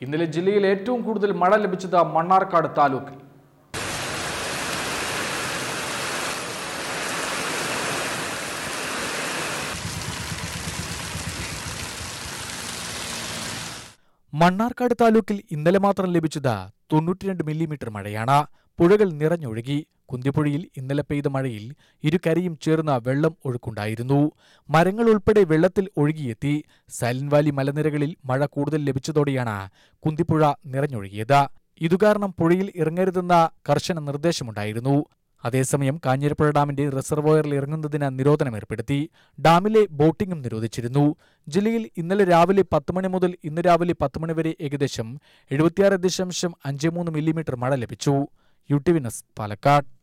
ഇന്നലെ ജില്ലയിൽ ഏറ്റവും കൂടുതൽ മഴ ലഭിച്ചത് മണ്ണാർക്കാട് താലൂക്കിൽ മണ്ണാർക്കാട് താലൂക്കിൽ ഇന്നലെ മാത്രം ലഭിച്ചത് തൊണ്ണൂറ്റിരണ്ട് മില്ലിമീറ്റർ മഴയാണ് പുഴകൾ നിറഞ്ഞൊഴുകി കുന്തിപ്പുഴയിൽ ഇന്നലെ പെയ്ത മഴയിൽ ഇരുകരയും ചേർന്ന വെള്ളം ഒഴുക്കുണ്ടായിരുന്നു മരങ്ങൾ ഉൾപ്പെടെ വെള്ളത്തിൽ ഒഴുകിയെത്തി സൈലന്റ് വാലി മലനിരകളിൽ മഴ കൂടുതൽ ലഭിച്ചതോടെയാണ് കുന്തിപ്പുഴ നിറഞ്ഞൊഴുകിയത് ഇതുകാരണം പുഴയിൽ ഇറങ്ങരുതെന്ന കർശന നിർദ്ദേശമുണ്ടായിരുന്നു അതേസമയം കാഞ്ഞിരപ്പുഴ ഡാമിന്റെ റിസർവോയറിൽ ഇറങ്ങുന്നതിന് നിരോധനം ഏർപ്പെടുത്തി ഡാമിലെ ബോട്ടിംഗും നിരോധിച്ചിരുന്നു ജില്ലയിൽ ഇന്നലെ രാവിലെ പത്ത് മണി മുതൽ ഇന്ന് രാവിലെ പത്ത് മണി വരെ ഏകദേശം എഴുപത്തിയാറ് ദശാംശം അഞ്ച് മൂന്ന് മില്ലിമീറ്റർ മഴ ലഭിച്ചു U T V news Palakkad